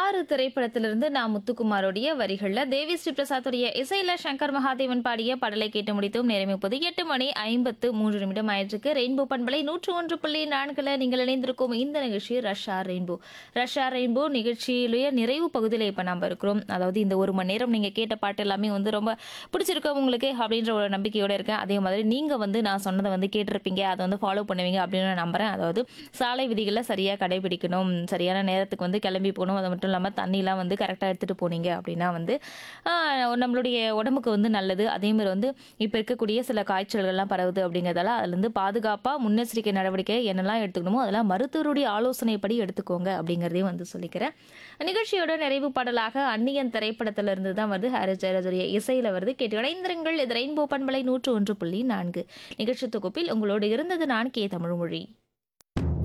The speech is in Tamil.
ஆறு திரைப்படத்திலிருந்து நான் முத்துக்குமாரோடைய வரிகள்ல தேவி ஸ்ரீ பிரசாத்துடைய இசையில சங்கர் மகாதேவன் பாடிய பாடலை கேட்டு முடித்தும் நேரம் இப்போது எட்டு மணி ஐம்பத்து மூன்று நிமிடம் ஆயிற்றுக்கு ரெயின்போ பண்பலை நூற்று ஒன்று புள்ளி நான்குல நீங்கள் இணைந்திருக்கும் இந்த நிகழ்ச்சி ரஷ்யா ரெயின்போ ரஷ்யா ரெயின்போ நிகழ்ச்சியிலேயே நிறைவு பகுதியில் இப்போ நம்ம இருக்கிறோம் அதாவது இந்த ஒரு மணி நேரம் நீங்கள் கேட்ட பாட்டு எல்லாமே வந்து ரொம்ப பிடிச்சிருக்கோம் உங்களுக்கு அப்படின்ற ஒரு நம்பிக்கையோட இருக்கேன் அதே மாதிரி நீங்கள் வந்து நான் சொன்னதை வந்து கேட்டிருப்பீங்க அதை வந்து ஃபாலோ பண்ணுவீங்க அப்படின்னு நான் நம்புறேன் அதாவது சாலை விதிகளை சரியாக கடைபிடிக்கணும் சரியான நேரத்துக்கு வந்து கிளம்பி போகணும் அது மட்டும் இல்லாமல் தண்ணிலாம் வந்து கரெக்டாக எடுத்துகிட்டு போனீங்க அப்படின்னா வந்து ஆஹ், நம்மளுடைய உடம்புக்கு வந்து நல்லது அதே மாதிரி வந்து இப்போ இருக்கக்கூடிய சில காய்ச்சல்கள்லாம் பரவுது அப்படிங்கிறதால அதுலேருந்து பாதுகாப்பாக முன்னெச்சரிக்கை நடவடிக்கை என்னெல்லாம் எடுத்துக்கணுமோ அதெல்லாம் மருத்துவருடைய ஆலோசனைப்படி எடுத்துக்கோங்க அப்படிங்கிறதையும் வந்து சொல்லிக்கிறேன் நிகழ்ச்சியோட நிறைவு பாடலாக அந்நியன் திரைப்படத்திலிருந்து தான் வந்து ஹாரிஸ் ஜெயராஜுடைய இசையில் வருது கேட்டு இணைந்திருங்கள் இது ரெயின்போ பண்பலை நூற்று ஒன்று புள்ளி நான்கு நிகழ்ச்சி தொகுப்பில் உங்களோடு இருந்தது நான் கே தமிழ்மொழி